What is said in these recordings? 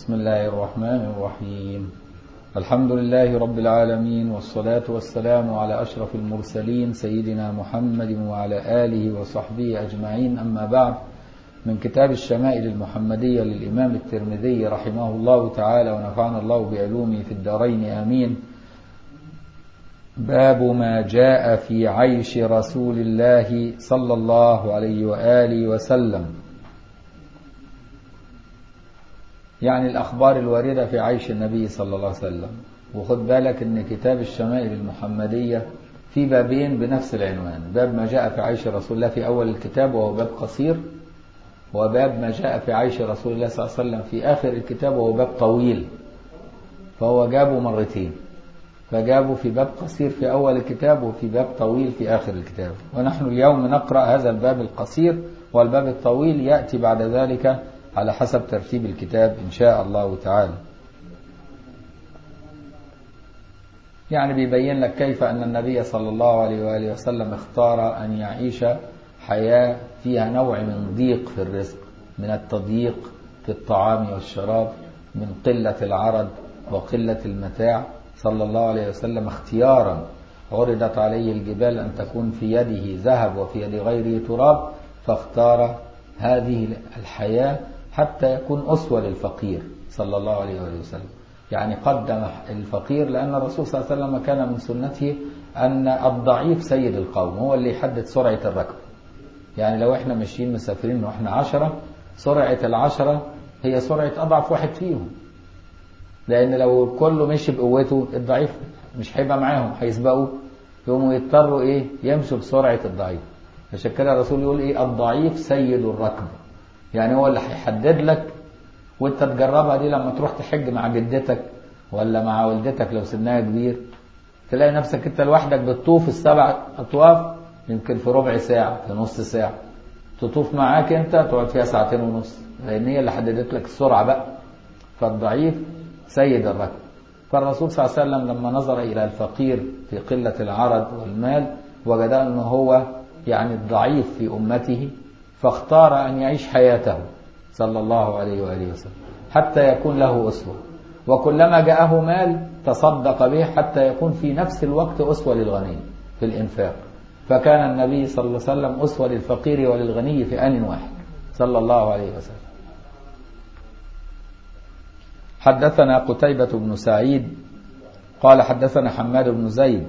بسم الله الرحمن الرحيم الحمد لله رب العالمين والصلاة والسلام على أشرف المرسلين سيدنا محمد وعلى آله وصحبه أجمعين أما بعد من كتاب الشمائل المحمدية للإمام الترمذي رحمه الله تعالى ونفعنا الله بعلومه في الدارين آمين باب ما جاء في عيش رسول الله صلى الله عليه وآله وسلم يعني الأخبار الواردة في عيش النبي صلى الله عليه وسلم وخد بالك ان كتاب الشمائل المحمدية في بابين بنفس العنوان باب ما جاء في عيش رسول الله في أول الكتاب وهو باب قصير وباب ما جاء في عيش رسول الله صلى الله عليه وسلم في آخر الكتاب وهو باب طويل فهو جابه مرتين فجابه في باب قصير في أول الكتاب وفي باب طويل في آخر الكتاب ونحن اليوم نقرأ هذا الباب القصير والباب الطويل يأتي بعد ذلك على حسب ترتيب الكتاب إن شاء الله تعالى يعني بيبين لك كيف أن النبي صلى الله عليه وآله وسلم اختار أن يعيش حياة فيها نوع من ضيق في الرزق من التضييق في الطعام والشراب من قلة العرض وقلة المتاع صلى الله عليه وسلم اختيارا عرضت عليه الجبال أن تكون في يده ذهب وفي يد غيره تراب فاختار هذه الحياة حتى يكون أسوة للفقير صلى الله عليه وسلم يعني قدم الفقير لأن الرسول صلى الله عليه وسلم كان من سنته أن الضعيف سيد القوم هو اللي يحدد سرعة الركب يعني لو احنا ماشيين مسافرين واحنا عشرة سرعة العشرة هي سرعة أضعف واحد فيهم لأن لو كله مشي بقوته الضعيف مش هيبقى معاهم هيسبقوا يقوموا يضطروا إيه يمشوا بسرعة الضعيف عشان كده الرسول يقول إيه الضعيف سيد الركب يعني هو اللي هيحدد لك وانت تجربها دي لما تروح تحج مع جدتك ولا مع والدتك لو سنها كبير تلاقي نفسك انت لوحدك بتطوف السبع اطواف يمكن في ربع ساعة في نص ساعة تطوف معاك انت تقعد فيها ساعتين ونص لان هي اللي حددت لك السرعة بقى فالضعيف سيد الركب فالرسول صلى الله عليه وسلم لما نظر إلى الفقير في قلة العرض والمال وجد أنه هو يعني الضعيف في أمته فاختار أن يعيش حياته صلى الله عليه وآله وسلم حتى يكون له أسوة وكلما جاءه مال تصدق به حتى يكون في نفس الوقت أسوة للغني في الإنفاق فكان النبي صلى الله عليه وسلم أسوة للفقير وللغني في آن واحد صلى الله عليه وسلم حدثنا قتيبة بن سعيد قال حدثنا حماد بن زيد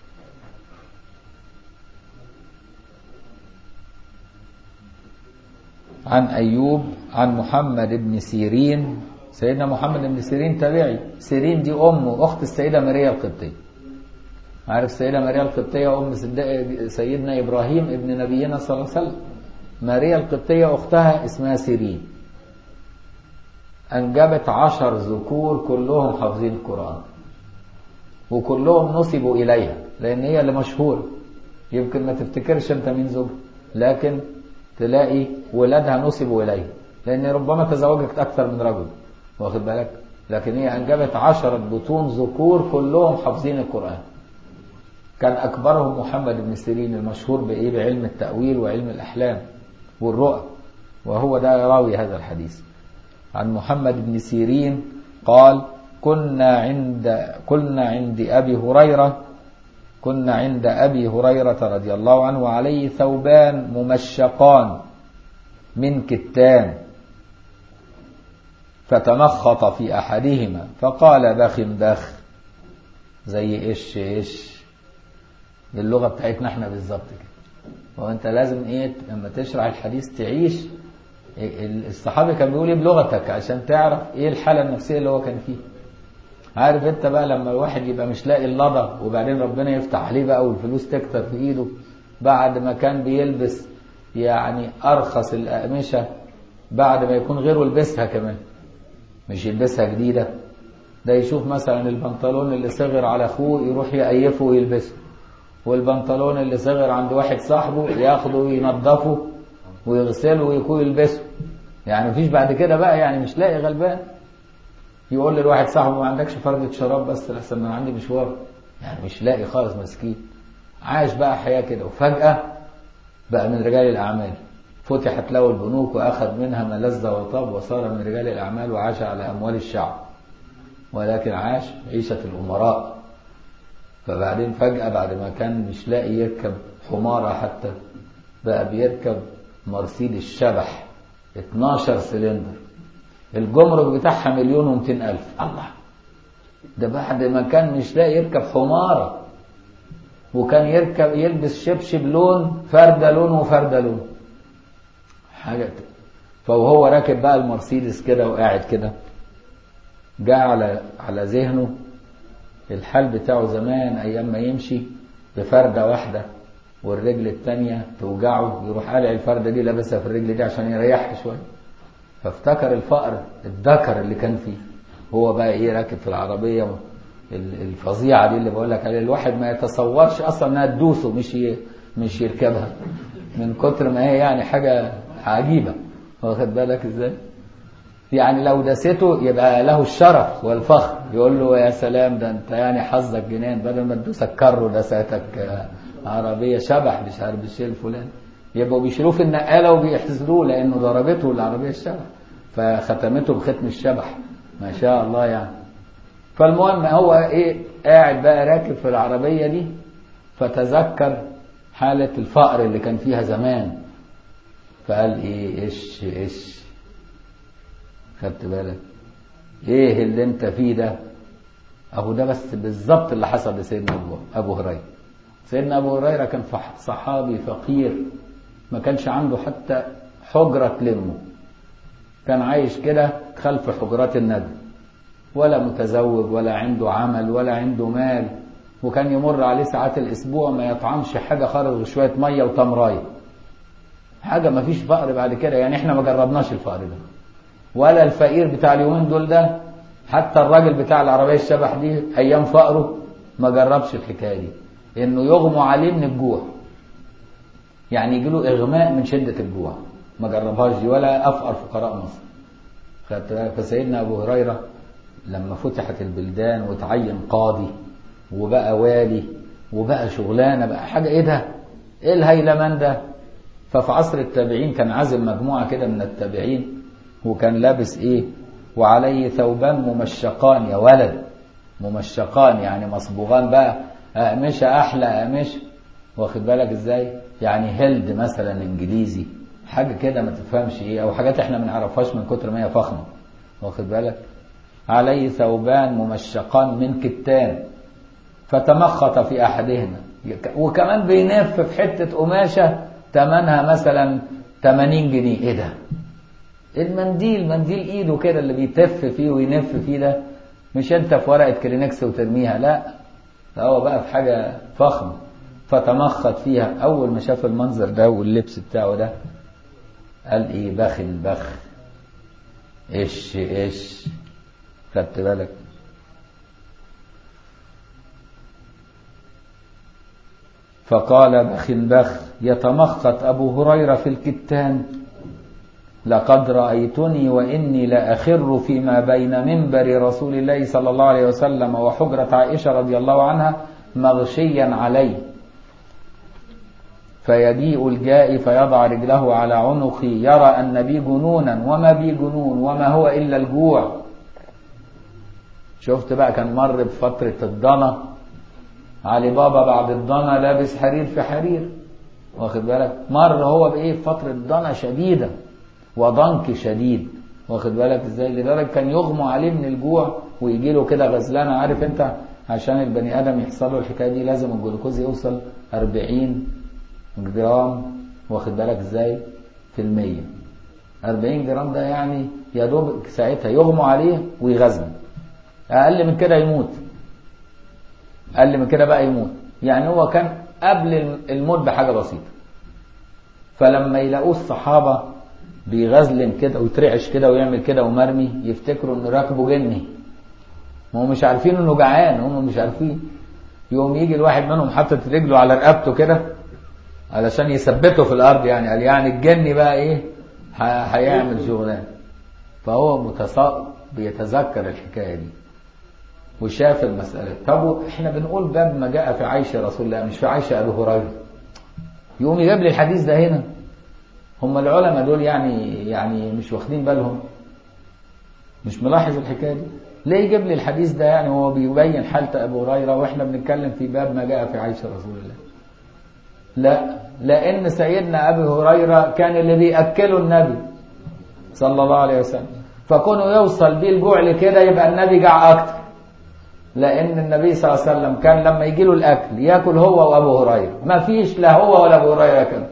عن أيوب عن محمد بن سيرين سيدنا محمد بن سيرين تابعي سيرين دي أمه أخت السيدة ماريا القبطية عارف السيدة ماريا القبطية أم سيدنا إبراهيم ابن نبينا صلى الله عليه وسلم ماريا القبطية أختها اسمها سيرين أنجبت عشر ذكور كلهم حافظين القرآن وكلهم نصبوا إليها لأن هي اللي مشهورة يمكن ما تفتكرش أنت مين زوج لكن تلاقي ولادها نصبوا إليها لأن ربما تزوجت أكثر من رجل واخد بالك لكن هي أنجبت عشرة بطون ذكور كلهم حافظين القرآن كان أكبرهم محمد بن سيرين المشهور بإيه بعلم التأويل وعلم الأحلام والرؤى وهو ده راوي هذا الحديث عن محمد بن سيرين قال كنا عند كنا عند أبي هريرة كنا عند أبي هريرة رضي الله عنه وعليه ثوبان ممشقان من كتان فتمخط في أحدهما فقال بخ بخ زي إيش إيش باللغة بتاعتنا احنا بالظبط كده وانت لازم ايه لما تشرح الحديث تعيش الصحابي كان بيقول ايه بلغتك عشان تعرف ايه الحالة النفسية اللي هو كان فيها عارف انت بقى لما الواحد يبقى مش لاقي اللضا وبعدين ربنا يفتح عليه بقى والفلوس تكتر في ايده بعد ما كان بيلبس يعني ارخص الاقمشة بعد ما يكون غيره لبسها كمان مش يلبسها جديدة ده يشوف مثلا البنطلون اللي صغر على اخوه يروح يقيفه ويلبسه والبنطلون اللي صغر عند واحد صاحبه ياخده وينضفه ويغسله ويكون يلبسه يعني مفيش بعد كده بقى يعني مش لاقي غلبان يقول لواحد صاحبه ما عندكش فردة شراب بس لحسن انا عندي مشوار يعني مش لاقي خالص مسكين عاش بقى حياة كده وفجأة بقى من رجال الأعمال فتحت له البنوك وأخذ منها ما لذ وطاب وصار من رجال الأعمال وعاش على أموال الشعب ولكن عاش عيشة الأمراء فبعدين فجأة بعد ما كان مش لاقي يركب حمارة حتى بقى بيركب مرسيدس الشبح 12 سلندر الجمرك بتاعها مليون ومتين ألف الله ده بعد ما كان مش لاقي يركب حمارة وكان يركب يلبس شبشب لون فردة لون وفردة لون حاجة فوهو راكب بقى المرسيدس كده وقاعد كده جاء على على ذهنه الحال بتاعه زمان ايام ما يمشي بفردة واحدة والرجل التانية توجعه يروح قالع الفردة دي لابسها في الرجل دي عشان يريحها شوية فافتكر الفقر الذكر اللي كان فيه هو بقى ايه راكب في العربية الفظيعة دي اللي بقول لك عليها الواحد ما يتصورش اصلا انها تدوسه مش مش يركبها من كتر ما هي يعني حاجة عجيبة واخد بالك ازاي يعني لو دسته يبقى له الشرف والفخر يقول له يا سلام ده انت يعني حظك جنان بدل ما تدوسك كر ودساتك عربية شبح مش عارف بالشيء الفلاني يبقوا بيشيلوه في النقالة وبيحتزلوه لأنه ضربته العربية الشبح فختمته بختم الشبح ما شاء الله يعني فالمهم هو ايه قاعد بقى راكب في العربية دي فتذكر حالة الفقر اللي كان فيها زمان فقال ايه ايش ايش خدت بالك ايه اللي انت فيه ده اهو ده بس بالظبط اللي حصل لسيدنا ابو ابو هريره سيدنا ابو هريره كان صحابي فقير ما كانش عنده حتى حجره تلمه كان عايش كده خلف حجرات الندى ولا متزوج ولا عنده عمل ولا عنده مال وكان يمر عليه ساعات الاسبوع ما يطعمش حاجه خالص شويه ميه وتمرايه حاجه ما فيش فقر بعد كده يعني احنا ما جربناش الفقر ده ولا الفقير بتاع اليومين دول ده حتى الراجل بتاع العربيه الشبح دي ايام فقره ما جربش الحكايه دي انه يغمى عليه من الجوع يعني يجي له اغماء من شده الجوع ما جربهاش دي ولا افقر فقراء مصر فسيدنا ابو هريره لما فتحت البلدان وتعين قاضي وبقى والي وبقى شغلانه بقى حاجه ايه ده؟ ايه الهيلمان ده؟ ففي عصر التابعين كان عازم مجموعه كده من التابعين وكان لابس ايه؟ وعليه ثوبان ممشقان يا ولد ممشقان يعني مصبوغان بقى أقمشة أحلى أقمشة واخد بالك إزاي؟ يعني هيلد مثلا إنجليزي حاجة كده ما تفهمش إيه أو حاجات إحنا ما نعرفهاش من كتر ما هي فخمة واخد بالك؟ عليه ثوبان ممشقان من كتان فتمخط في أحدهما وكمان بينف في حتة قماشة ثمنها مثلا 80 جنيه إيه ده؟ المنديل منديل إيده كده اللي بيتف فيه وينف فيه ده مش أنت في ورقة كلينكس وترميها لا ده هو بقى في حاجة فخمة فتمخط فيها أول ما شاف المنظر ده واللبس بتاعه ده قال إيه بخ البخ إيش إيش خدت بالك فقال بخ بخ يتمخط أبو هريرة في الكتان لقد رأيتني وإني لأخر فيما بين منبر رسول الله صلى الله عليه وسلم وحجرة عائشة رضي الله عنها مغشيا علي فيجيء الجائي فيضع رجله على عنقي يرى أن بي جنونا وما بي جنون وما هو إلا الجوع شفت بقى كان مر بفترة الضنا علي بابا بعد الضنا لابس حرير في حرير واخد بالك مر هو بإيه فترة ضنا شديدة وضنك شديد واخد بالك ازاي لدرجه كان يغمى عليه من الجوع ويجي له كده غزلانه عارف انت عشان البني ادم يحصل له الحكايه دي لازم الجلوكوز يوصل 40 جرام واخد بالك ازاي في المية 40 جرام ده يعني يا دوب ساعتها يغمى عليه ويغزل اقل من كده يموت اقل من كده بقى يموت يعني هو كان قبل الموت بحاجه بسيطه فلما يلاقوه الصحابه بيغزلم كده ويترعش كده ويعمل كده ومرمي يفتكروا انه راكبه جني ما هم مش عارفين انه جعان هم مش عارفين يقوم يجي الواحد منهم حاطط رجله على رقبته كده علشان يثبته في الارض يعني قال يعني الجني بقى ايه هيعمل شغلانه فهو متصاب بيتذكر الحكايه دي وشاف المساله طب احنا بنقول باب ما جاء في عيشه رسول الله مش في عيشه ابو هريره يقوم يجيب لي الحديث ده هنا هم العلماء دول يعني يعني مش واخدين بالهم مش ملاحظ الحكايه دي ليه يجيب لي الحديث ده يعني هو بيبين حالة أبو هريرة وإحنا بنتكلم في باب ما جاء في عيش رسول الله لا لأن سيدنا أبي هريرة كان اللي بيأكله النبي صلى الله عليه وسلم فكونه يوصل بيه الجوع لكده يبقى النبي جاع أكتر لأن النبي صلى الله عليه وسلم كان لما يجي له الأكل ياكل هو وأبو هريرة ما فيش لا هو ولا أبو هريرة كده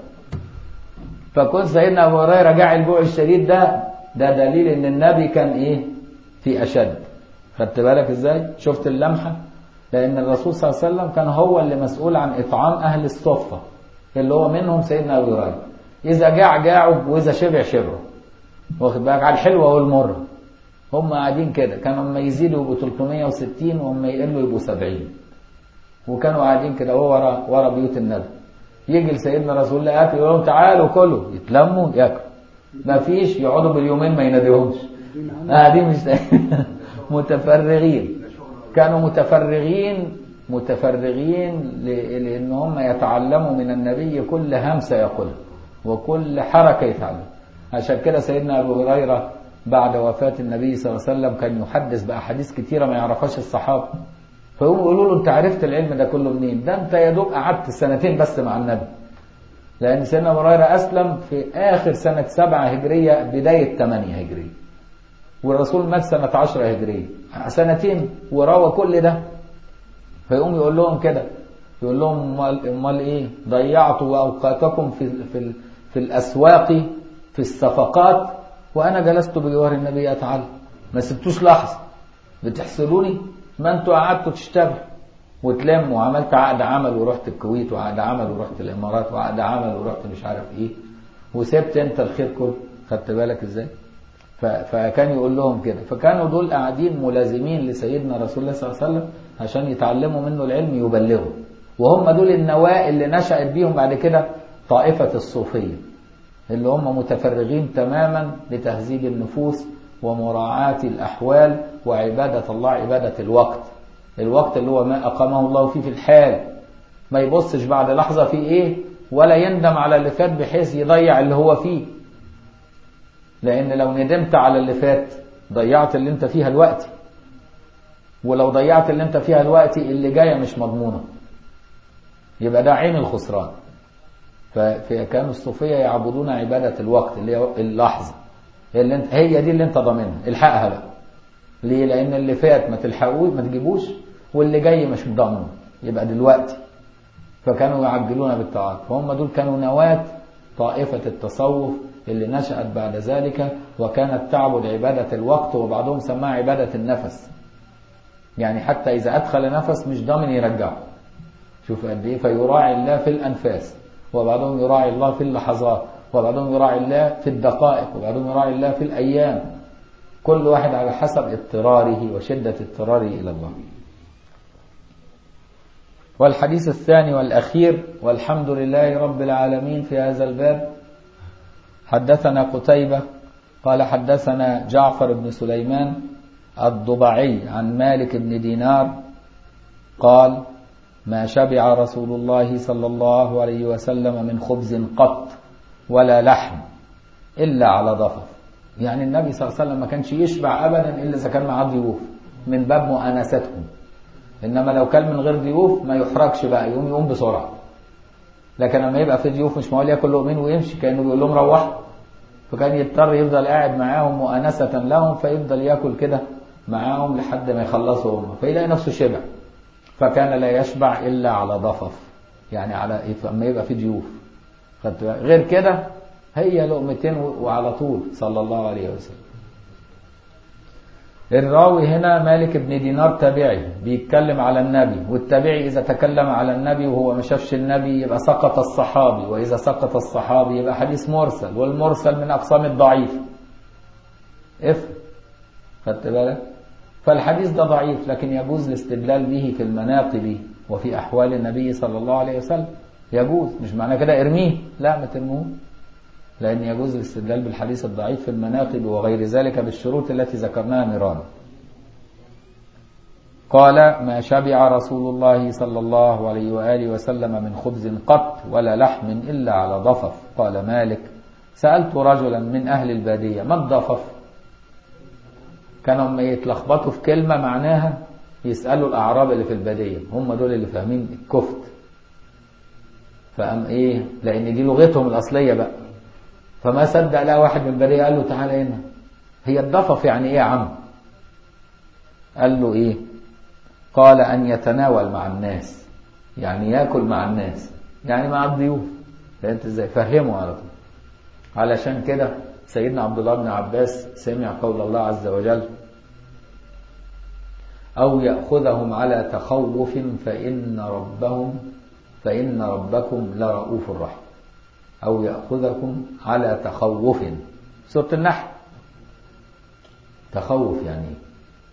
فكون سيدنا أبو هريرة جاع الجوع الشديد ده ده دليل إن النبي كان إيه في أشد خدت بالك إزاي شفت اللمحة لأن الرسول صلى الله عليه وسلم كان هو اللي مسؤول عن إطعام أهل الصفة اللي هو منهم سيدنا أبو هريرة إذا جاع جاعوا وإذا شبع شبعوا واخد بالك على الحلوة والمرة هم قاعدين كده كانوا اما يزيدوا يبقوا 360 واما يقلوا يبقوا 70 وكانوا قاعدين كده هو ورا ورا بيوت النبي يجي لسيدنا رسول الله اكل يقول لهم تعالوا كلوا يتلموا ياكلوا ما فيش يقعدوا باليومين ما يناديهمش قاعدين مش متفرغين كانوا متفرغين متفرغين لان هم يتعلموا من النبي كل همسه يقولها وكل حركه يتعلم عشان كده سيدنا ابو هريره بعد وفاة النبي صلى الله عليه وسلم كان يحدث بأحاديث كتيرة ما يعرفهاش الصحابة فيقوموا يقولوا له أنت عرفت العلم ده كله منين؟ ده أنت يا دوب قعدت سنتين بس مع النبي. لأن سيدنا أبو هريرة أسلم في آخر سنة سبعة هجرية بداية ثمانية هجرية. والرسول مات سنة عشرة هجرية. سنتين وروى كل ده. فيقوم يقول لهم كده يقول لهم امال ايه؟ ضيعتوا اوقاتكم في في في الاسواق في الصفقات وانا جلست بجوار النبي اتعلم ما سبتوش لحظه بتحسدوني ما انتوا قعدتوا تشتغلوا وتلموا وعملت عقد عمل ورحت الكويت وعقد عمل ورحت الامارات وعقد عمل ورحت مش عارف ايه وسبت انت الخير كله خدت بالك ازاي فكان يقول لهم كده فكانوا دول قاعدين ملازمين لسيدنا رسول الله صلى الله عليه وسلم عشان يتعلموا منه العلم يبلغوا وهم دول النواة اللي نشأت بيهم بعد كده طائفة الصوفية اللي هم متفرغين تماما لتهذيب النفوس ومراعاة الأحوال وعبادة الله عبادة الوقت الوقت اللي هو ما أقامه الله فيه في الحال ما يبصش بعد لحظة في إيه ولا يندم على اللي فات بحيث يضيع اللي هو فيه لأن لو ندمت على اللي فات ضيعت اللي انت فيها الوقت ولو ضيعت اللي انت فيها الوقت اللي جاية مش مضمونة يبقى ده عين الخسران فكانوا الصوفيه يعبدون عباده الوقت اللي هي اللحظه اللي انت هي دي اللي انت ضامنها الحقها بقى ليه لان اللي فات ما تلحقوش ما تجيبوش واللي جاي مش ضامنه يبقى دلوقتي فكانوا يعجلون بالطاعات فهم دول كانوا نواة طائفة التصوف اللي نشأت بعد ذلك وكانت تعبد عبادة الوقت وبعضهم سماها عبادة النفس يعني حتى إذا أدخل نفس مش ضامن يرجعه شوف قد إيه فيراعي الله في الأنفاس وبعضهم يراعي الله في اللحظات وبعضهم يراعي الله في الدقائق وبعضهم يراعي الله في الأيام كل واحد على حسب اضطراره وشدة اضطراره إلى الله والحديث الثاني والأخير والحمد لله رب العالمين في هذا الباب حدثنا قتيبة قال حدثنا جعفر بن سليمان الضبعي عن مالك بن دينار قال ما شبع رسول الله صلى الله عليه وسلم من خبز قط ولا لحم إلا على ضفف يعني النبي صلى الله عليه وسلم ما كانش يشبع أبدا إلا إذا كان معاه ضيوف من باب مؤانستهم إنما لو كان من غير ضيوف ما يحركش بقى يقوم يقوم بسرعة لكن لما يبقى في ضيوف مش معقول ياكل لقمين ويمشي كانه بيقول لهم روحوا فكان يضطر يفضل قاعد معاهم مؤانسة لهم فيفضل ياكل كده معاهم لحد ما يخلصوا هم فيلاقي نفسه شبع فكان لا يشبع إلا على ضفف يعني على اما يبقى في ضيوف غير كده هي لقمتين وعلى طول صلى الله عليه وسلم الراوي هنا مالك بن دينار تابعي بيتكلم على النبي والتابعي إذا تكلم على النبي وهو ما شافش النبي يبقى سقط الصحابي وإذا سقط الصحابي يبقى حديث مرسل والمرسل من أقسام الضعيف اف خدت بالك فالحديث ده ضعيف لكن يجوز الاستدلال به في المناقب وفي أحوال النبي صلى الله عليه وسلم يجوز مش معنى كده ارميه لا ما ترموه لأن يجوز الاستدلال بالحديث الضعيف في المناقب وغير ذلك بالشروط التي ذكرناها مرارا قال ما شبع رسول الله صلى الله عليه وآله وسلم من خبز قط ولا لحم إلا على ضفف قال مالك سألت رجلا من أهل البادية ما الضفف كانوا لما يتلخبطوا في كلمة معناها يسألوا الأعراب اللي في البادية هم دول اللي فاهمين الكفت فقام إيه لأن دي لغتهم الأصلية بقى فما صدق لقى واحد من البادية قال له تعالى هنا هي الضفف يعني إيه يا عم قال له إيه قال أن يتناول مع الناس يعني ياكل مع الناس يعني مع الضيوف فهمت ازاي فهموا على طول علشان كده سيدنا عبد الله بن عباس سمع قول الله عز وجل أو يأخذهم على تخوف فإن ربهم فإن ربكم لرؤوف رحيم أو يأخذكم على تخوف سورة النحل تخوف يعني ايه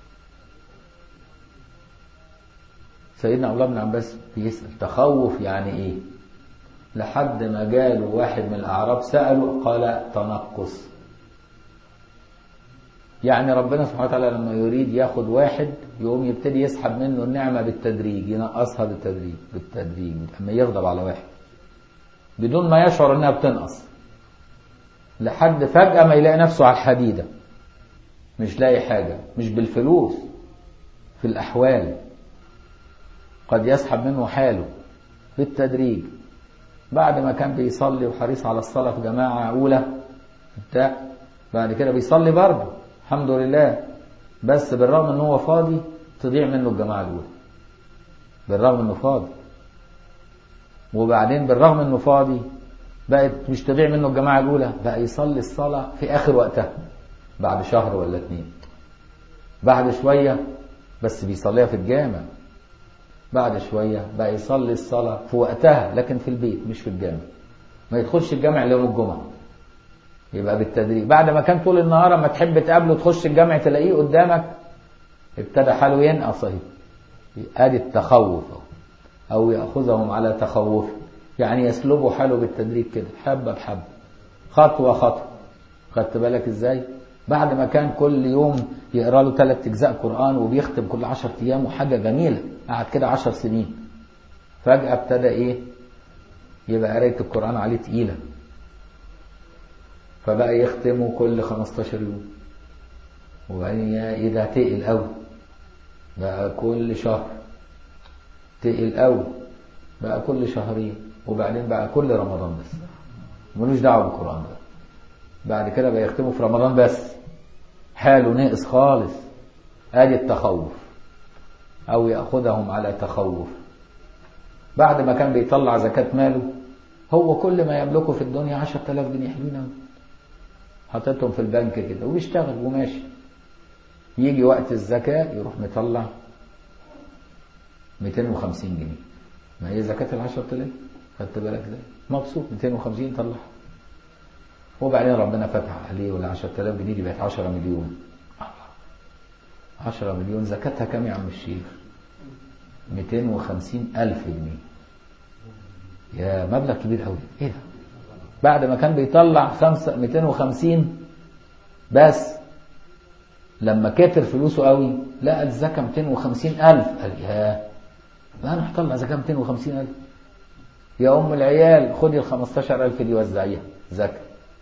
سيدنا عبد الله بن عباس بيسأل تخوف يعني ايه لحد ما جاله واحد من الأعراب سأله قال تنقص يعني ربنا سبحانه وتعالى لما يريد ياخد واحد يقوم يبتدي يسحب منه النعمة بالتدريج ينقصها بالتدريج بالتدريج لما يغضب على واحد بدون ما يشعر انها بتنقص لحد فجأة ما يلاقي نفسه على الحديدة مش لاقي حاجة مش بالفلوس في الأحوال قد يسحب منه حاله بالتدريج بعد ما كان بيصلي وحريص على الصلاة في جماعة أولى بتاع بعد كده بيصلي برضه الحمد لله بس بالرغم ان هو فاضي تضيع منه الجماعة الأولى بالرغم انه فاضي وبعدين بالرغم انه فاضي بقت مش تضيع منه الجماعة الأولى بقى يصلي الصلاة في آخر وقتها بعد شهر ولا اتنين بعد شوية بس بيصليها في الجامع بعد شوية بقى يصلي الصلاة في وقتها لكن في البيت مش في الجامع ما يدخلش الجامع يوم الجمعة يبقى بالتدريج بعد ما كان طول النهار اما تحب تقابله تخش الجامع تلاقيه قدامك ابتدى حاله ينقص اهي ادي التخوف او ياخذهم على تخوف يعني يسلبوا حاله بالتدريج كده حبه بحبه خطوه خطوه خدت بالك ازاي بعد ما كان كل يوم يقرا له ثلاث اجزاء قران وبيختم كل عشر ايام وحاجه جميله قعد كده عشر سنين فجاه ابتدى ايه يبقى قرايه القران عليه تقيله فبقى يختمه كل 15 يوم وبعدين ايه ده تقل قوي بقى كل شهر تقل قوي بقى كل شهرين وبعدين بقى كل رمضان بس ملوش دعوه بالقران بقى بعد كده بقى يختمه في رمضان بس حاله نقص خالص ادي التخوف او ياخذهم على تخوف بعد ما كان بيطلع زكاه ماله هو كل ما يملكه في الدنيا 10000 جنيه حلوين قوي حاططهم في البنك كده وبيشتغل وماشي يجي وقت الزكاة يروح مطلع 250 جنيه ما هي زكاة ال 10000 خدت بالك ازاي؟ مبسوط 250 طلعها وبعدين ربنا فتح عليه ولا 10000 جنيه دي بقت 10 مليون 10 مليون زكاتها كام يا عم الشيخ؟ 250 ألف جنيه يا مبلغ كبير قوي ايه ده؟ بعد ما كان بيطلع خمسة 250 بس لما كتر فلوسه قوي لقى الزكاة 250 ألف قال يا بقى أنا هطلع زكاة 250 ألف يا أم العيال خدي ال 15 ألف دي وزعيها زكاة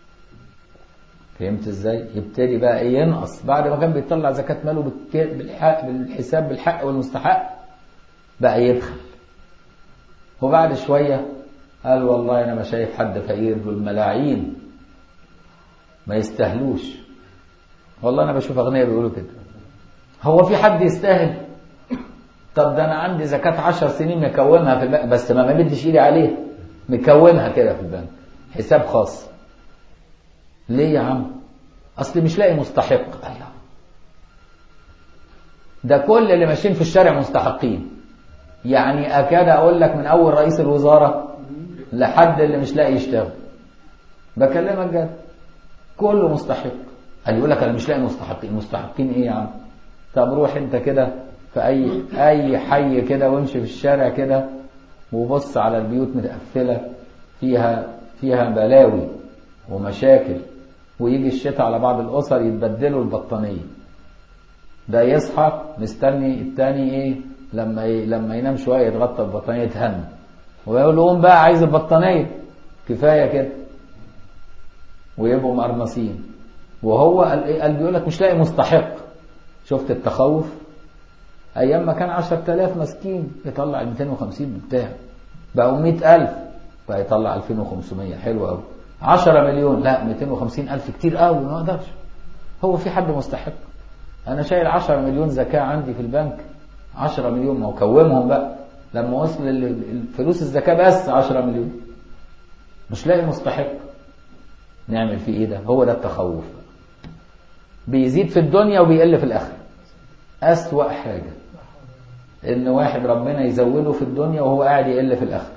فهمت ازاي؟ يبتدي بقى ايه ينقص بعد ما كان بيطلع زكاة ماله بالحق بالحساب بالحق والمستحق بقى يبخل وبعد شوية قال والله أنا ما شايف حد فقير بالملاعين ما يستاهلوش والله أنا بشوف أغنياء بيقولوا كده هو في حد يستاهل طب ده أنا عندي زكاة عشر سنين مكومها في البنك بس ما مدش إيدي عليها مكومها كده في البنك حساب خاص ليه يا عم أصل مش لاقي مستحق الله ده كل اللي ماشيين في الشارع مستحقين يعني أكاد أقول لك من أول رئيس الوزارة لحد اللي مش لاقي يشتغل بكلمك جد كله مستحق قال يقول لك انا مش لاقي مستحقين مستحقين ايه يا عم طب روح انت كده في اي اي حي كده وامشي في الشارع كده وبص على البيوت متقفله فيها فيها بلاوي ومشاكل ويجي الشتاء على بعض الاسر يتبدلوا البطانيه ده يصحى مستني التاني ايه لما ي... لما ينام شويه يتغطى البطانيه يتهنى ويقول له قوم بقى عايز البطانيه كفايه كده ويبقوا مقرنصين وهو قال إيه؟ قال بيقول لك مش لاقي مستحق شفت التخوف ايام ما كان 10000 مسكين يطلع ال 250 بتاعه بقوا 100000 بقى يطلع 2500 حلو قوي 10 مليون لا 250 ألف كتير قوي ما اقدرش هو في حد مستحق انا شايل 10 مليون زكاة عندي في البنك 10 مليون ما كومهم بقى لما وصل الفلوس الزكاة بس 10 مليون مش لاقي مستحق نعمل فيه ايه ده هو ده التخوف بيزيد في الدنيا وبيقل في الاخره اسوأ حاجة ان واحد ربنا يزوده في الدنيا وهو قاعد يقل في الاخره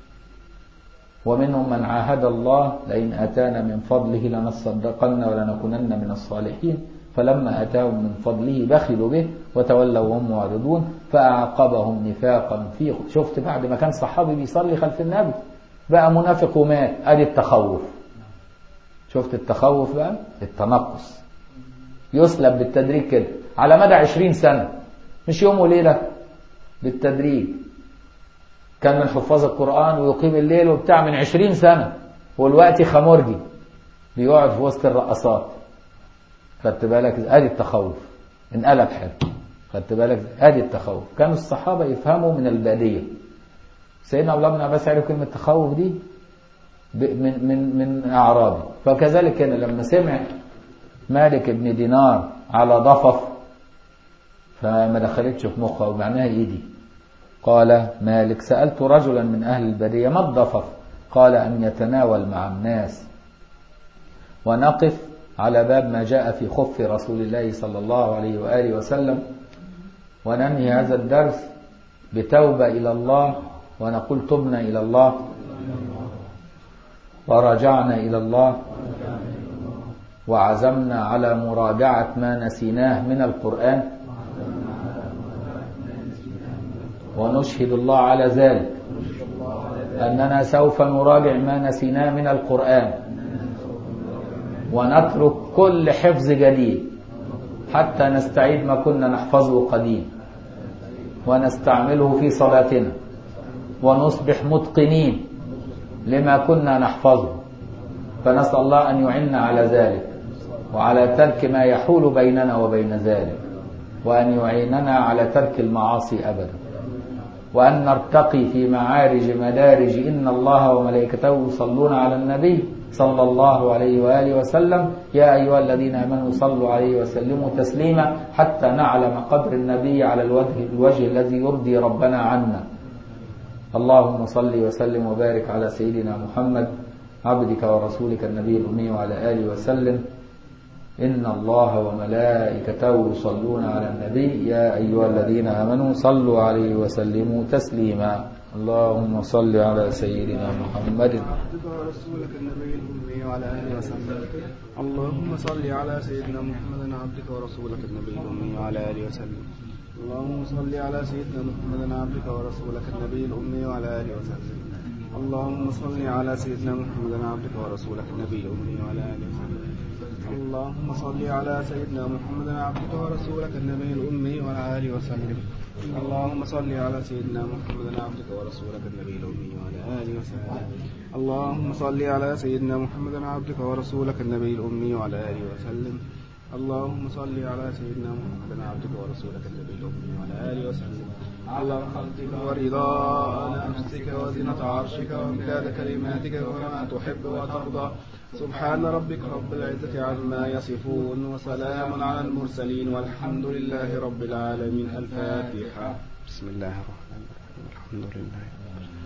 ومنهم من عاهد الله لئن اتانا من فضله لنصدقن ولنكونن من الصالحين فلما اتاهم من فضله بخلوا به وتولوا وهم معرضون فاعقبهم نفاقا في شفت بعد ما كان صحابي بيصلي خلف النبي بقى منافق ومات ادي التخوف شفت التخوف بقى التنقص يسلب بالتدريج كده على مدى عشرين سنة مش يوم وليلة بالتدريج كان من حفاظ القرآن ويقيم الليل وبتاع من عشرين سنة والوقت خمرجي بيقعد في وسط الرقصات خدت بالك ادي التخوف انقلب حلو خدت بالك ادي التخوف كانوا الصحابة يفهموا من البادية سيدنا عبد الله بن عباس عرف كلمة التخوف دي من من من اعرابي فكذلك كان لما سمع مالك بن دينار على ضفف فما دخلتش في مخه ومعناها ايه دي قال مالك سألت رجلا من أهل البرية ما الضفف قال أن يتناول مع الناس ونقف على باب ما جاء في خف رسول الله صلى الله عليه وآله وسلم وننهي هذا الدرس بتوبة إلى الله ونقول تبنا إلى الله ورجعنا إلى الله وعزمنا على مراجعة ما نسيناه من القرآن ونشهد الله على ذلك أننا سوف نراجع ما نسيناه من القرآن ونترك كل حفظ جديد حتى نستعيد ما كنا نحفظه قديم ونستعمله في صلاتنا ونصبح متقنين لما كنا نحفظه فنسأل الله أن يعنا على ذلك وعلى ترك ما يحول بيننا وبين ذلك وأن يعيننا على ترك المعاصي أبدا وأن نرتقي في معارج مدارج إن الله وملائكته يصلون على النبي صلى الله عليه وآله وسلم يا أيها الذين آمنوا صلوا عليه وسلموا تسليما حتى نعلم قدر النبي على الوجه, الوجه الذي يرضي ربنا عنا اللهم صل وسلم وبارك على سيدنا محمد عبدك ورسولك النبي الأمي وعلى آله وسلم إن الله وملائكته يصلون على النبي يا أيها الذين آمنوا صلوا عليه وسلموا تسليما اللهم صل على سيدنا محمد عبدك ورسولك النبي الأمي وعلى آله وسلم اللهم صل على سيدنا محمد عبدك ورسولك النبي الأمي وعلى آله وسلم اللهم صل على سيدنا محمد عبدك ورسولك النبي الأمي وعلى آله وسلم اللهم صل على سيدنا محمد عبدك ورسولك النبي الأمي وعلى آله وسلم اللهم صل على سيدنا محمد عبدك ورسولك النبي الأمي وعلى آله وسلم اللهم صل على سيدنا محمد عبدك ورسولك النبي الأمي وعلى آله وسلم اللهم صل على سيدنا محمد عبدك ورسولك النبي الأمي وعلى آله وسلم اللهم صل على سيدنا محمد عبدك ورسولك النبي الأمي وعلى آله وسلم على خلقك ورضاء نفسك وزنة عرشك وامداد كلماتك وكما تحب وترضى سبحان ربك رب العزة عما يصفون وسلام على المرسلين والحمد لله رب العالمين الفاتحة بسم الله الرحمن الرحيم الحمد لله